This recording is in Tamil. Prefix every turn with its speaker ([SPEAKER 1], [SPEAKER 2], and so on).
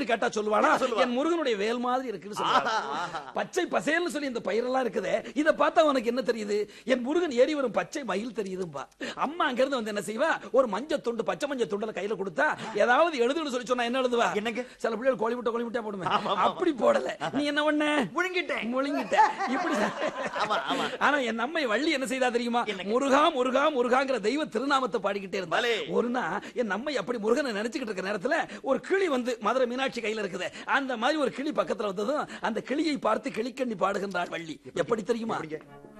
[SPEAKER 1] மாதிரி கேட்டா சொல்லுவானா என் முருகனுடைய வேல் மாதிரி இருக்குன்னு சொல்லுவாங்க பச்சை பசேல்னு சொல்லி இந்த பயிரெல்லாம் இருக்குதே இத பார்த்தா உனக்கு என்ன தெரியுது என் முருகன் ஏறி வரும் பச்சை மயில் தெரியுதும்பா அம்மா அங்க இருந்து வந்து என்ன செய்வா ஒரு மஞ்சள் துண்டு பச்சை மஞ்சள் துண்டுல கையில கொடுத்தா ஏதாவது எழுதுன்னு சொல்லி சொன்னா என்ன எழுதுவா
[SPEAKER 2] என்னங்க?
[SPEAKER 1] சில பிள்ளைகள் கோழி முட்டை கோழி முட்டை போடுமே அப்படி போடல நீ என்ன பண்ண
[SPEAKER 2] முழுங்கிட்டேன்
[SPEAKER 1] முழுங்கிட்ட இப்படி
[SPEAKER 2] ஆமா, ஆமா.
[SPEAKER 1] ஆனா என் அம்மை வள்ளி என்ன செய்தா தெரியுமா முருகா முருகா முருகாங்கிற தெய்வ திருநாமத்தை பாடிக்கிட்டே இருந்தா
[SPEAKER 2] பலே.
[SPEAKER 1] ஒரு நாள் என் அம்மை அப்படி முருகனை நினைச்சுக்கிட்டு இருக்க நேரத்துல ஒரு கிளி வந்து மதுரை மீனாட்சி கையில இருக்குது அந்த மாதிரி ஒரு கிளி பக்கத்துல வந்ததும் அந்த கிளியை பார்த்து கிளிக்கண்ணி பாடுகின்றாள் வள்ளி எப்படி தெரியுமா